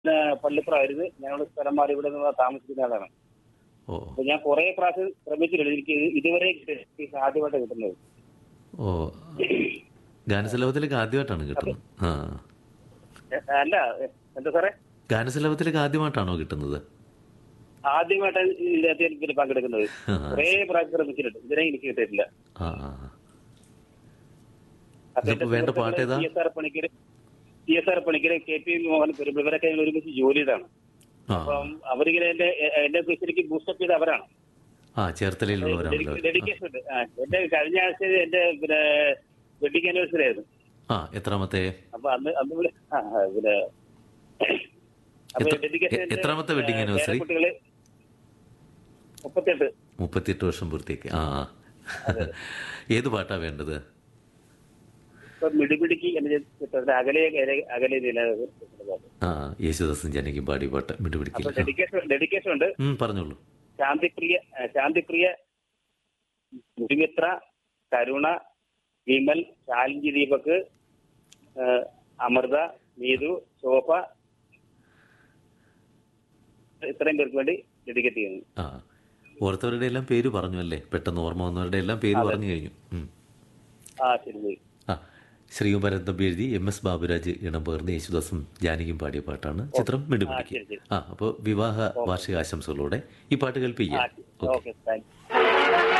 പള്ളിപ്പുറമായിരുന്നു ഞങ്ങളുടെ സ്ഥലം മാറി ഇവിടെ നിന്ന് താമസിക്കുന്ന ആളാണ് ഓ അപ്പൊ ഞാൻ കുറെ പ്രാവശ്യം ശ്രമിച്ചിട്ടുണ്ട് എനിക്ക് ഇത് ഇതുവരെ കിട്ടിയില്ല. ആദ്യമായിട്ട് കിട്ടുന്നത് ഓ ഗാനസലഭത്തിലേക്ക് ആദ്യമായിട്ടാണ് കിട്ടുന്നത് ആ എ- അല്ല എ- എന്താ സാറേ ഗാനസലഭത്തിലേക്ക് ആദ്യമായിട്ടാണോ കിട്ടുന്നത് ആദ്യമായിട്ടാണ് ഇതിനകത്ത് ഇതിൽ പങ്കെടുക്കുന്നത് ആ, കുറെ പ്രാവശ്യം ശ്രമിച്ചിട്ടുണ്ട് ഇതുവരെ എനിക്ക് കിട്ടിയിട്ടില്ല ആ ആ അപ്പൊ ഇതിപ്പോ വേണ്ട പാട്ട് ഏതാ? C S R Panicker C S R Panicker K P Mohan പെരുമ്പ ഇവരൊക്കെ ഞങ്ങൾ ഒരുമിച്ച് ജോലി ചെയ്താണ് ആ അപ്പം അവരിങ്ങനെ എന്റെ എ- എന്റെ ശരിക്കും ബൂസ്റ്റപ്പ് ചെയ്ത അവരാണ് ആ ചേർത്തലയിലുള്ളവരാണല്ലോ അവര്. ഡെഡിക്കേഷൻ ഉണ്ട് ആ, എന്റെ കഴിഞ്ഞ ആഴ്ച എന്റെ പിന്നെ വെഡിങ് ആനിവേഴ്സറി ആയിരുന്നു ആ എത്രാമത്തെ അപ്പൊ അന്ന് അന്ന് ഇവിടെ ആ, ആ, പിന്നെ അപ്പൊ എത്ര- dedication എ- എത്രാമത്തെ wedding ഏ, anniversary? പേരക്കുട്ടികള് മുപ്പത്തെട്ട് മുപ്പത്തിയെട്ട് വർഷം പൂർത്തിയാക്കി ആ ആ. ഏത് പാട്ടാ വേണ്ടത് ഇപ്പൊ മിടിപിടിക്ക് എന്റെ ചിത്രത്തിൽ അകലെ അകലെ- അകലെ നില- ആ യേശുദാസും ജനകിയും പാടിയ പാട്ട് അപ്പൊ വിട്ടുപിടിക്കില്ല ഡെഡിക്കേഷൻ ഡെഡിക്കേഷൻ ഉണ്ട് ഉം പറഞ്ഞോളൂ ശാന്തിപ്രിയ ആ, ശാന്തിപ്രിയ മുരിമിത്ര കരുണ വിമൽ ശാലിഞ്ചി ദീപക് ആ, അമൃത നീതു ശോഭ ഇത്രയും പേർക്ക് വേണ്ടി ഡെഡിക്കേറ്റ് ചെയ്യുന്നു ആ ഓർത്തവരുടെ എല്ലാം പേര് പറഞ്ഞു അല്ലേ പെട്ടെന്ന് ഓർമ്മ വന്നവരുടെ എല്ലാം പേര് പറഞ്ഞു കഴിഞ്ഞു ഉം. ആ ശരി ശരി. ആ ശ്രീകുമാരൻ തമ്പി എഴുതി എം എസ് ബാബുരാജ് ഇണം പകർന്ന് യേശുദാസും ജാനകിയും പാടിയ പാട്ടാണ് ചിത്രം ആ മിടുപിടിക്ക് ശരി ശരി ആ അപ്പോൾ വിവാഹ വാർഷിക ആശംസകളോടെ ഈ പാട്ട് കേൾപ്പിക്കാം ആ ഓക്കെ താങ്ക് യു